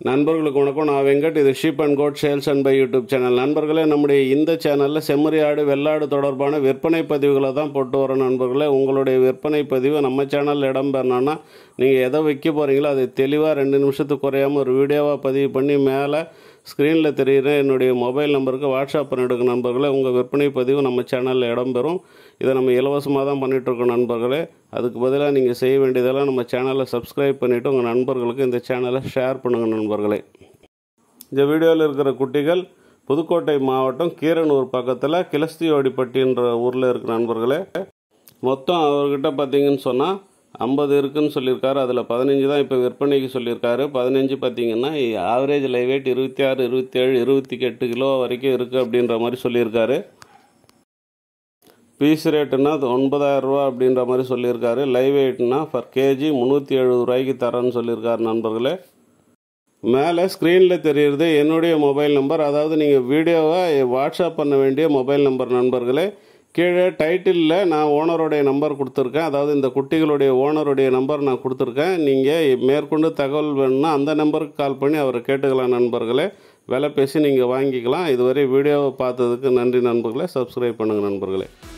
நண்பர்களுக்கு வணக்கம் நான் வெங்கட் இது sheep and goat sales and buy YouTube channel நண்பர்களே நம்முடைய இந்த சேனலில் செம்மறி ஆடு வெள்ளாடு தொடர்பான விற்பனை பதிவுகளை தான் போட்டு வரோம் நண்பர்களே உங்களுடைய விற்பனை பதிவு நம்ம சேனலில் இடம்பெறணும்னா நீங்கள் எதை வைக்க போகிறீங்களோ அதை தெளிவாக ரெண்டு நிமிஷத்துக்கு குறையாமல் ஒரு வீடியோவாக பதிவு பண்ணி மேலே ஸ்க்ரீனில் தெரிகிற என்னுடைய மொபைல் நம்பருக்கு வாட்ஸ்அப் பண்ணிவிடுங்க நண்பர்களே உங்கள் விற்பனை பதிவு நம்ம சேனலில் இடம்பெறும் இதை நம்ம இலவசமாக தான் பண்ணிகிட்ருக்கோம் நண்பர்களே அதுக்கு பதிலாக நீங்கள் செய்ய வேண்டியதெல்லாம் நம்ம சேனலை சப்ஸ்கிரைப் பண்ணிவிட்டு உங்கள் நண்பர்களுக்கு இந்த சேனலை ஷேர் பண்ணுங்கள் நண்பர்களே இந்த வீடியோவில் இருக்கிற குட்டிகள் புதுக்கோட்டை மாவட்டம் கீரனூர் பக்கத்தில் கிளஸ்தியோடிப்பட்டின்ற ஊரில் இருக்கிற நண்பர்களே மொத்தம் அவர்கிட்ட பார்த்தீங்கன்னு சொன்னால் ஐம்பது இருக்குன்னு சொல்லியிருக்காரு அதில் பதினஞ்சு தான் இப்போ விற்பனைக்கு சொல்லியிருக்காரு பதினஞ்சு பார்த்தீங்கன்னா ஆவரேஜ் லைவ் வெயிட் இருபத்தி ஆறு இருபத்தேழு இருபத்தி எட்டு கிலோ வரைக்கும் இருக்குது அப்படின்ற மாதிரி சொல்லியிருக்காரு பீஸ் ரேட்டுனா அது ஒன்பதாயிரம் ரூபா அப்படின்ற மாதிரி சொல்லியிருக்காரு லைவ் வெயிட்னா பர் கேஜி முந்நூற்றி எழுபது ரூபாய்க்கு தரேன்னு சொல்லியிருக்காரு நண்பர்களே மேலே ஸ்க்ரீனில் தெரியுறது என்னுடைய மொபைல் நம்பர் அதாவது நீங்கள் வீடியோவை வாட்ஸ்அப் பண்ண வேண்டிய மொபைல் நம்பர் நண்பர்களே கீழே டைட்டிலில் நான் ஓனருடைய நம்பர் கொடுத்துருக்கேன் அதாவது இந்த குட்டிகளுடைய ஓனருடைய நம்பர் நான் கொடுத்துருக்கேன் நீங்கள் மேற்கொண்டு தகவல் வேணும்னா அந்த நம்பருக்கு கால் பண்ணி அவரை கேட்டுக்கலாம் நண்பர்களே விலை பேசி நீங்கள் வாங்கிக்கலாம் இதுவரை வீடியோவை பார்த்ததுக்கு நன்றி நண்பர்களே சப்ஸ்கிரைப் பண்ணுங்கள் நண்பர்களே